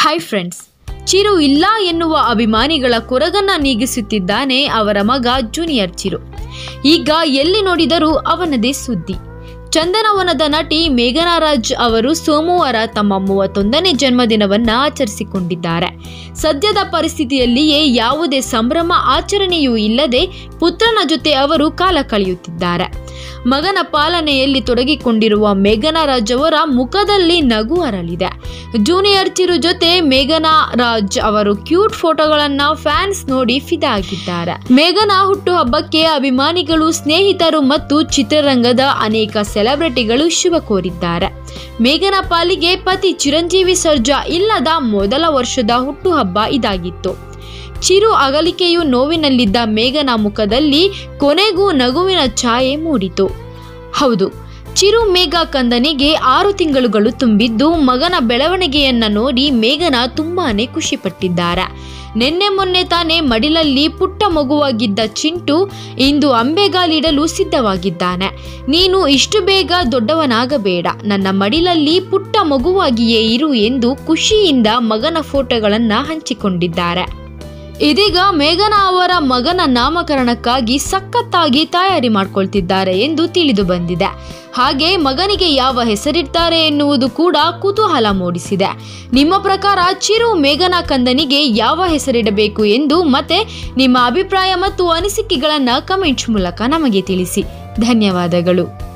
hi friends Chiru ಇಲ್ಲ ಎನ್ನುವ ಅಭಿಮಾನಿಗಳ ಕೊರಗನ್ನ ನೀಗಿಸುತ್ತಿದ್ದಾನೆ ಅವರ ಮಗ ಜೂನಿಯರ್ ಚಿರು ಈಗ ಎಲ್ಲಿ ನೋಡಿದರೂ ಅವನದೇ ಸುದ್ದಿ ಚಂದನವನದ ನಟಿ ಮೇಘನಾ ರಾಜ್ ಅವರು ಸೋಮವಾರ ತಮ್ಮ ಮೂವತ್ತೊಂದನೇ ಜನ್ಮದಿನವನ್ನ ಆಚರಿಸಿಕೊಂಡಿದ್ದಾರೆ ಸದ್ಯದ ಪರಿಸ್ಥಿತಿಯಲ್ಲಿಯೇ ಯಾವುದೇ ಸಂಭ್ರಮ ಆಚರಣೆಯೂ ಇಲ್ಲದೆ ಪುತ್ರನ ಜೊತೆ ಅವರು ಕಾಲ ಕಳೆಯುತ್ತಿದ್ದಾರೆ ಮಗನ ಪಾಲನೆಯಲ್ಲಿ ತೊಡಗಿಕೊಂಡಿರುವ ಮೇಘನಾ ರಾಜ್ ಅವರ ಮುಖದಲ್ಲಿ ನಗು ಅರಳಿದೆ ಜೂನಿಯರ್ ಚಿರು ಜೊತೆ ಮೇಘನಾ ರಾಜ್ ಅವರು ಕ್ಯೂಟ್ ಫೋಟೋಗಳನ್ನ ಫ್ಯಾನ್ಸ್ ನೋಡಿ ಫಿದಾ ಆಗಿದ್ದಾರೆ ಮೇಘನಾ ಹುಟ್ಟುಹಬ್ಬಕ್ಕೆ ಅಭಿಮಾನಿಗಳು ಸ್ನೇಹಿತರು ಮತ್ತು ಚಿತ್ರರಂಗದ ಅನೇಕ ಸೆಲೆಬ್ರಿಟಿಗಳು ಶುಭ ಕೋರಿದ್ದಾರೆ ಮೇಘನಾ ಪಾಲಿಗೆ ಪತಿ ಚಿರಂಜೀವಿ ಸರ್ಜಾ ಇಲ್ಲದ ಮೊದಲ ವರ್ಷದ ಹುಟ್ಟುಹಬ್ಬ ಇದಾಗಿತ್ತು ಚಿರು ಅಗಲಿಕೆಯು ನೋವಿನಲ್ಲಿದ್ದ ಮೇಘನ ಮುಖದಲ್ಲಿ ಕೊನೆಗೂ ನಗುವಿನ ಛಾಯೆ ಮೂಡಿತು ಹೌದು ಚಿರು ಮೇಘ ಕಂದನಿಗೆ ಆರು ತಿಂಗಳುಗಳು ತುಂಬಿದ್ದು ಮಗನ ಬೆಳವಣಿಗೆಯನ್ನ ನೋಡಿ ಮೇಘನ ತುಂಬಾನೇ ಖುಷಿಪಟ್ಟಿದ್ದಾರೆ ನಿನ್ನೆ ಮೊನ್ನೆ ತಾನೇ ಮಡಿಲಲ್ಲಿ ಪುಟ್ಟ ಮಗುವಾಗಿದ್ದ ಚಿಂಟು ಇಂದು ಅಂಬೆಗಾಲಿಡಲು ಸಿದ್ಧವಾಗಿದ್ದಾನೆ ನೀನು ಇಷ್ಟು ಬೇಗ ದೊಡ್ಡವನಾಗಬೇಡ ನನ್ನ ಮಡಿಲಲ್ಲಿ ಪುಟ್ಟ ಮಗುವಾಗಿಯೇ ಇರು ಎಂದು ಖುಷಿಯಿಂದ ಮಗನ ಫೋಟೋಗಳನ್ನು ಹಂಚಿಕೊಂಡಿದ್ದಾರೆ ಇದೀಗ ಮೇಘನಾ ಅವರ ಮಗನ ನಾಮಕರಣಕ್ಕಾಗಿ ಸಖತ್ತಾಗಿ ತಯಾರಿ ಮಾಡ್ಕೊಳ್ತಿದ್ದಾರೆ ಎಂದು ತಿಳಿದು ಬಂದಿದೆ ಹಾಗೆ ಮಗನಿಗೆ ಯಾವ ಹೆಸರಿಡ್ತಾರೆ ಎನ್ನುವುದು ಕೂಡ ಕುತೂಹಲ ಮೂಡಿಸಿದೆ ನಿಮ್ಮ ಪ್ರಕಾರ ಚಿರು ಮೇಘನಾ ಕಂದನಿಗೆ ಯಾವ ಹೆಸರಿಡಬೇಕು ಎಂದು ಮತ್ತೆ ನಿಮ್ಮ ಅಭಿಪ್ರಾಯ ಮತ್ತು ಅನಿಸಿಕೆಗಳನ್ನು ಕಮೆಂಟ್ಸ್ ಮೂಲಕ ನಮಗೆ ತಿಳಿಸಿ ಧನ್ಯವಾದಗಳು